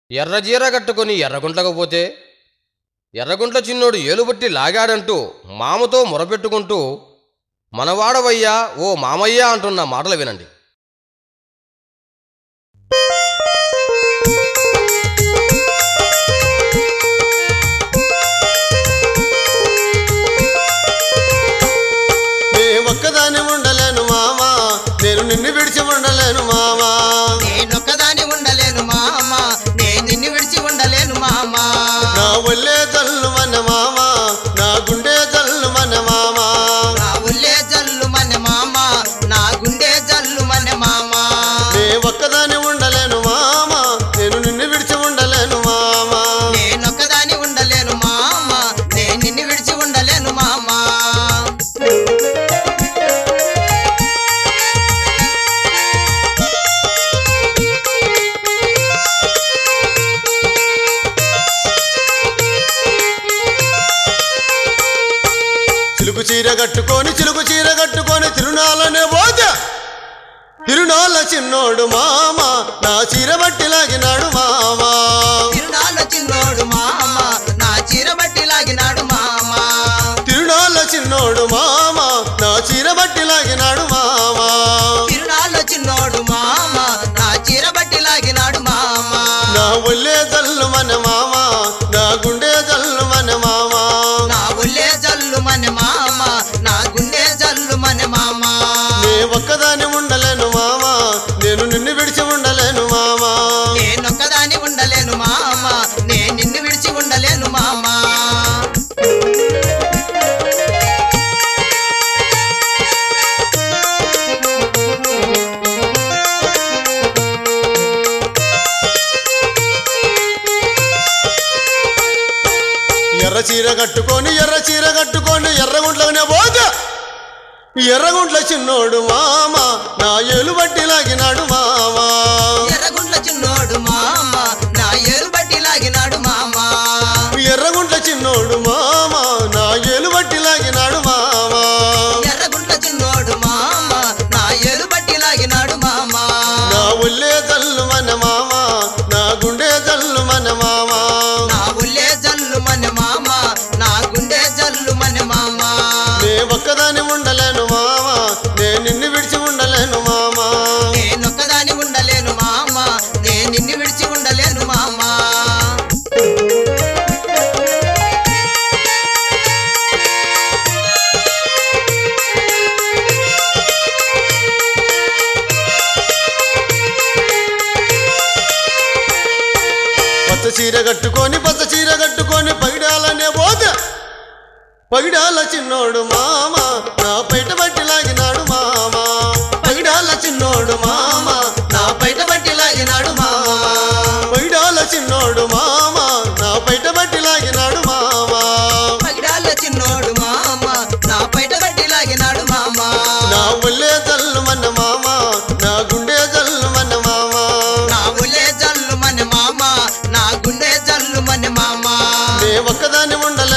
ఎర్రజీర కట్టుకొని ఎర్రగుంట్లకు పోతే ఎర్రగుంట్ల చిన్నోడు ఏలుబట్టి లాగాడంటూ మామతో మొరపెట్టుకుంటూ మనవాడవయ్యా ఓ మామయ్య అంటున్న మాటలు వినండి నే ఒక్కదాన్ని ఉండలేను మామా నేను నిన్ను విడిచి ఉండలేను మామా నేనొక్కదాని ఉండలేను మామ నేను నిన్ను విడిచి ఉండలేను మామ నా ఒళ్ళే జల్లు మన మామా నా గుండె జల్లు మన మామా నా ఉల్లే జల్లు మన మామ నా గుండె జల్లు మన మామ నే ఒక్కదాన్ని ఉండలేను మామా నేను నిన్ను విడిచి ఉండలేను మామా నేనొక్కదాని ఉండలేను మామ నేను నిన్ను విడిచి ఉండలేను మామ చిలుకు చీర కట్టుకొని చిలుకు చీర కట్టుకొని తిరునాళ్ళనే పోతే తిరునాళ్ళ చిన్నోడు మామ నా చీర బట్టి లాగినాడు మామా తిరునాళ్ళ చిన్నోడు మామ నా చీర బట్టి లాగినాడు మామ తిరునాళ్ళ చిన్నోడు మామ నా చీర బట్టి లాగినాడు మామా తిరునాళ్ళ చిన్నోడు మామ నా చీర బట్టి లాగినాడు మామ నా ఒళ్ళే జల్లు మన మామ నా గుండె జల్లు మన మామ నా ఉల్లే జల్లు మన మామ నా గుండె జల్లు మన మామ నే ఒక్కదాని ఉండలేను మామ నేను నిన్ను విడిచి ఉండలేను మామ నేనొక్కదాని ఉండలేను మామ నేను నిన్ను విడిచి ఉండలేను మామ ఎర్ర చీర కట్టుకొని ఎర్ర చీర కట్టుకొని ఎర్రగుంట్లనే పోతే ఎర్రగుంట్ల చిన్నోడు మామ నా ఏలు బట్టి లాగినాడు మామ ఎర్రగుండ్ల చిన్నోడు మామ నా ఏరు బట్టి లాగినాడు మామ ఎర్రగుంట్ల చిన్నోడు మామ నా ఏలు బట్టి లాగినాడు మామ ఎర్రగుండ్ల చిన్నోడు మామ నా ఏరు బట్టి లాగినాడు మామ నా ఒళ్ళే జల్లు మన మామ నా గుండె జల్లు మన మామ నా ఉల్లే జల్లు మన మామ నా గుండె జల్లు మన మామ నే ఒక్కదాని ఉండలేను మామ నే నిన్ను విడిచి ఉండలేను మామ నేనొక్కదాని ఉండలేను మామ నేను నిన్ను విడిచి ఉండలేను మామ పచ్చ చీర కట్టుకొని పచ్చ చీర కట్టుకొని పగిడాలనే పోతే పగిడాల చిన్నోడు మామ నా పైట బట్టి లాగినాడు మామ పగిడాల చిన్నోడు మామ నా బయట బట్టి లాగినాడు మామ పగిడాల చిన్నోడు మామ నా పైట బట్టి లాగినాడు మామ పగిడాల చిన్నోడు మామ నా బయట బట్టి లాగినాడు మామ నా ఒళ్ళే జల్లు మన మామ నా గుండె జల్లు మన మామ నా ఉలే జల్లు మన మామ నా గుండె జల్లు మన మామ నే ఒక్కదాన్ని ఉండలేను